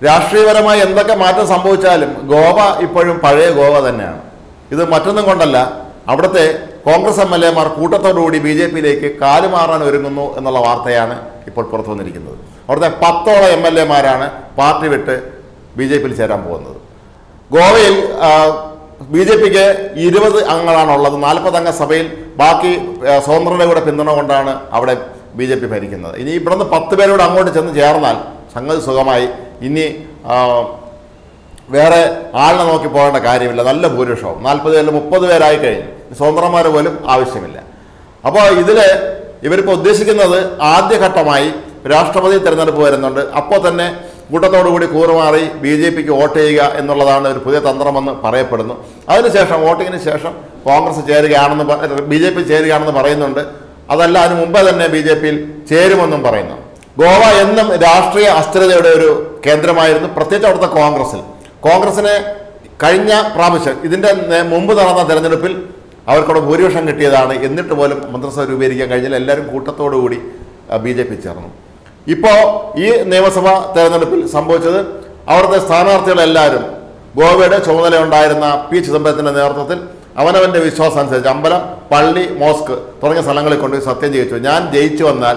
രാഷ്ട്രീയപരമായി എന്തൊക്കെ മാറ്റം സംഭവിച്ചാലും ഗോവ ഇപ്പോഴും പഴയ ഗോവ തന്നെയാണ് ഇത് മറ്റൊന്നും കൊണ്ടല്ല അവിടുത്തെ കോൺഗ്രസ് എം എൽ എമാർ കൂട്ടത്തോടുകൂടി ബി ജെ പിയിലേക്ക് കാലുമാറാൻ ഒരുങ്ങുന്നു എന്നുള്ള വാർത്തയാണ് ഇപ്പോൾ പുറത്തു വന്നിരിക്കുന്നത് അവിടുത്തെ പത്തോളം എം എൽ എമാരാണ് പാർട്ടി വിട്ട് ബി ജെ പിയിൽ ചേരാൻ പോകുന്നത് ഗോവയിൽ ബി ജെ പിക്ക് ഇരുപത് അംഗങ്ങളാണുള്ളത് നാൽപ്പത് അംഗ സഭയിൽ ബാക്കി ആ, സ്വതന്ത്രരുടെ കൂടെ പിന്തുണ കൊണ്ടാണ് അവിടെ ബി ജെ പി ഭരിക്കുന്നത് ഇനി ഇവിടുന്ന് പത്ത് പേരോട് അങ്ങോട്ട് ചെന്ന് ചേർന്നാൽ സംഗതി സുഖമായി ഇനി ആ, വേറെ ആളിനെ നോക്കി പോകേണ്ട കാര്യമില്ല നല്ല ഭൂരിപക്ഷവും നാൽപ്പത് പേരിൽ മുപ്പത് പേരായി കഴിഞ്ഞു സ്വതന്ത്രന്മാർ പോലും ആവശ്യമില്ല അപ്പോൾ ഇതിൽ ഇവരിപ്പോൾ ഉദ്ദേശിക്കുന്നത് ആദ്യഘട്ടമായി രാഷ്ട്രപതി തിരഞ്ഞെടുപ്പ് വരുന്നുണ്ട് അപ്പോൾ തന്നെ കൂട്ടത്തോടുകൂടി കൂറുമാറി ബി ജെ പിക്ക് വോട്ട് ചെയ്യുക എന്നുള്ളതാണ് ഒരു പുതിയ തന്ത്രമെന്ന് പറയപ്പെടുന്നു അതിനുശേഷം വോട്ടിങ്ങിന് ശേഷം കോൺഗ്രസ് ചേരുകയാണെന്ന് ബി ജെ പി ചേരുകയാണെന്ന് പറയുന്നുണ്ട് അതല്ല അതിന് മുമ്പേ തന്നെ ബി ജെ പിയിൽ ചേരുമെന്നും പറയുന്നു ഗോവ എന്നും രാഷ്ട്രീയ അസ്ഥിരതയുടെ ഒരു കേന്ദ്രമായിരുന്നു പ്രത്യേകിച്ച് അവിടുത്തെ കോൺഗ്രസിൽ കോൺഗ്രസിന് കഴിഞ്ഞ പ്രാവശ്യം ഇതിൻ്റെ നേ- മുമ്പ് നടന്ന തെരഞ്ഞെടുപ്പിൽ അവർക്കവിടെ ഭൂരിപക്ഷം കിട്ടിയതാണ് എന്നിട്ട് പോലും മന്ത്രിസഭ രൂപീകരിക്കാൻ കഴിഞ്ഞില്ല എല്ലാവരും കൂട്ടത്തോടു കൂടി ബി ജെ പി ചേർന്നു ഇപ്പോൾ ഈ നിയമസഭാ തെരഞ്ഞെടുപ്പിൽ സംഭവിച്ചത് അവിടുത്തെ സ്ഥാനാർത്ഥികളെല്ലാവരും ഗോവയുടെ ചുമതല ഉണ്ടായിരുന്ന പി ചിദംബരത്തിന്റെ നേതൃത്വത്തിൽ അവനവന്റെ വിശ്വാസം അനുസരിച്ച് അമ്പലം പള്ളി മോസ്ക് തുടങ്ങിയ സ്ഥലങ്ങളിൽ കൊണ്ടുപോയി സത്യം ചെയ്യിച്ചു ഞാൻ ജയിച്ചു വന്നാൽ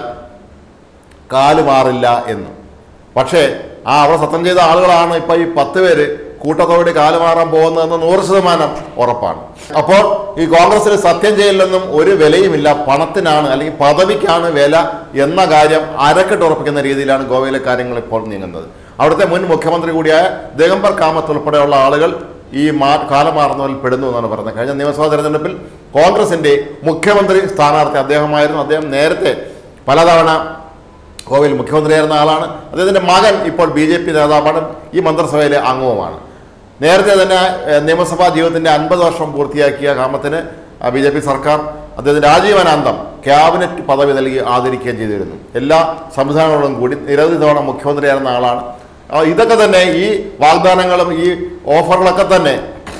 കാല് മാറില്ല എന്ന് പക്ഷേ ആ അവിടെ സത്യം ചെയ്ത ആളുകളാണ് ഇപ്പൊ ഈ പത്ത് പേര് കൂട്ടത്തോടെ കാല് മാറാൻ പോകുന്നതെന്ന് നൂറ് ശതമാനം ഉറപ്പാണ് അപ്പോൾ ഈ കോൺഗ്രസിൽ സത്യം ചെയ്യലിലൊന്നും ഒരു വിലയുമില്ല പണത്തിനാണ് അല്ലെങ്കിൽ പദവിക്കാണ് വില എന്ന കാര്യം അരക്കെട്ട് ഉറപ്പിക്കുന്ന രീതിയിലാണ് ഗോവയിലെ കാര്യങ്ങൾ ഇപ്പോൾ നീങ്ങുന്നത് അവിടുത്തെ മുൻ മുഖ്യമന്ത്രി കൂടിയായ ദിഗംബർ കാമത്ത് ഉൾപ്പെടെയുള്ള ആളുകൾ ഈ മാ കാലം മാറുന്നവരിൽ പെടുന്നു എന്നാണ് പറയുന്നത് കഴിഞ്ഞ നിയമസഭാ തെരഞ്ഞെടുപ്പിൽ കോൺഗ്രസിന്റെ മുഖ്യമന്ത്രി സ്ഥാനാർത്ഥി അദ്ദേഹമായിരുന്നു അദ്ദേഹം നേരത്തെ പലതവണ ഗോവയിൽ മുഖ്യമന്ത്രിയായിരുന്ന ആളാണ് അദ്ദേഹത്തിൻ്റെ മകൻ ഇപ്പോൾ ബി ജെ പി നേതാവാണ് ഈ മന്ത്രിസഭയിലെ അംഗവുമാണ് നേരത്തെ തന്നെ ഏഹ്, നിയമസഭാ ജീവിതത്തിൻ്റെ അൻപത് വർഷം പൂർത്തിയാക്കിയ കാമത്തിന് ബി ജെ പി സർക്കാർ അദ്ദേഹത്തിന് രാജീവനാന്തം ക്യാബിനറ്റ് പദവി നൽകി ആദരിക്കുകയും ചെയ്തിരുന്നു എല്ലാ സംവിധാനങ്ങളോടും കൂടി നിരവധി തവണ മുഖ്യമന്ത്രിയായിരുന്ന ആളാണ് ആ, ഇതൊക്കെ തന്നെ ഈ വാഗ്ദാനങ്ങളും ഈ ഓഫറുകളൊക്കെ തന്നെ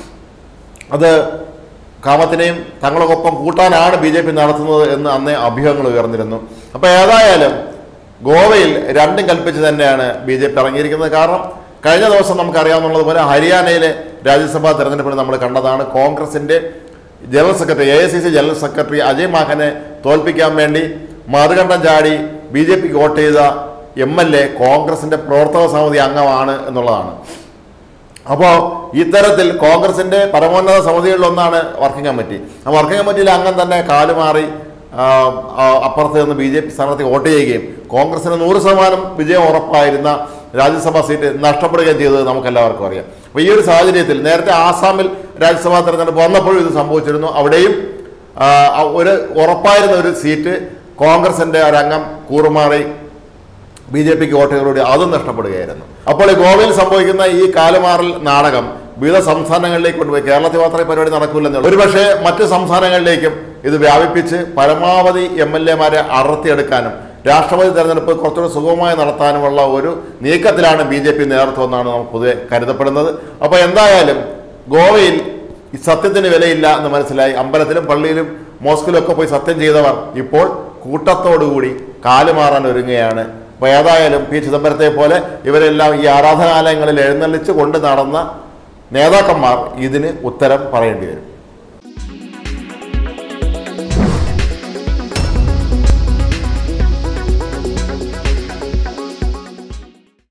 അത് കാമത്തിനെയും തങ്ങളൊപ്പം കൂട്ടാനാണ് ബി ജെ പി നടത്തുന്നത് എന്ന് അന്നേ അഭ്യൂഹങ്ങൾ ഉയർന്നിരുന്നു അപ്പോൾ ഏതായാലും ഗോവയിൽ രണ്ടും കൽപ്പിച്ച് തന്നെയാണ് ബി ജെ പി ഇറങ്ങിയിരിക്കുന്നത് കാരണം കഴിഞ്ഞ ദിവസം നമുക്കറിയാവുന്നതുപോലെ ഹരിയാനയിലെ രാജ്യസഭാ തെരഞ്ഞെടുപ്പിൽ നമ്മൾ കണ്ടതാണ് കോൺഗ്രസിന്റെ general secretary A I C C general secretary Ajay മാഖനെ തോൽപ്പിക്കാൻ വേണ്ടി മറുകണ്ഠം ചാടി ബി ജെ പിക്ക് വോട്ട് ചെയ്ത എം എൽ എ കോൺഗ്രസിന്റെ പ്രവർത്തക സമിതി അംഗമാണ് എന്നുള്ളതാണ് അപ്പോൾ ഇത്തരത്തിൽ കോൺഗ്രസിന്റെ പരമോന്നത സമിതികളിലൊന്നാണ് വർക്കിംഗ് കമ്മിറ്റി ആ വർക്കിംഗ് കമ്മിറ്റിയിലെ അംഗം തന്നെ കാലുമാറി ആ, ആ, അപ്പുറത്ത് നിന്ന് ബി ജെ പി സ്ഥാനാർത്ഥി വോട്ട് ചെയ്യുകയും കോൺഗ്രസിന് നൂറ് ശതമാനം വിജയം ഉറപ്പായിരുന്ന രാജ്യസഭാ സീറ്റ് നഷ്ടപ്പെടുകയും ചെയ്തത് നമുക്കെല്ലാവർക്കും അറിയാം അപ്പോൾ ഈ ഒരു സാഹചര്യത്തിൽ നേരത്തെ ആസാമിൽ രാജ്യസഭാ തെരഞ്ഞെടുപ്പ് വന്നപ്പോഴും ഇത് സംഭവിച്ചിരുന്നു അവിടെയും ആ, ഒരു ഉറപ്പായിരുന്ന ഒരു സീറ്റ് കോൺഗ്രസിന്റെ ഒരംഗം കൂറുമാറി ബി ജെ പിക്ക് വോട്ടുകളോട് അതും നഷ്ടപ്പെടുകയായിരുന്നു അപ്പോൾ ഈ ഗോവയിൽ സംഭവിക്കുന്ന ഈ കാലുമാറൽ നാടകം വിവിധ സംസ്ഥാനങ്ങളിലേക്ക് കൊണ്ടുപോയി കേരളത്തിൽ മാത്രമേ ഈ പരിപാടി നടക്കില്ലെന്നുള്ളൂ ഒരുപക്ഷെ മറ്റ് സംസ്ഥാനങ്ങളിലേക്കും ഇത് വ്യാപിപ്പിച്ച് പരമാവധി എം എൽ എമാരെ അടർത്തിയെടുക്കാനും രാഷ്ട്രപതി തെരഞ്ഞെടുപ്പ് കുറച്ചുകൂടി സുഗമമായി നടത്താനുമുള്ള ഒരു നീക്കത്തിലാണ് ബി ജെ പി നേതൃത്വം എന്നാണ് നമുക്ക് പൊതുവെ കരുതപ്പെടുന്നത് അപ്പോൾ എന്തായാലും ഗോവയിൽ ഈ സത്യത്തിന് വിലയില്ല എന്ന് മനസ്സിലായി അമ്പലത്തിലും പള്ളിയിലും മോസ്കിലും ഒക്കെ പോയി സത്യം ചെയ്തവർ ഇപ്പോൾ കൂട്ടത്തോടുകൂടി കാലുമാറാൻ ഒരുങ്ങുകയാണ് അപ്പോൾ ഏതായാലും പി ചിദംബരത്തെ പോലെ ഇവരെല്ലാം ഈ ആരാധനാലയങ്ങളിൽ എഴുന്നള്ളിച്ച് കൊണ്ട് നടന്ന നേതാക്കന്മാർ ഇതിന് ഉത്തരം പറയേണ്ടി വരും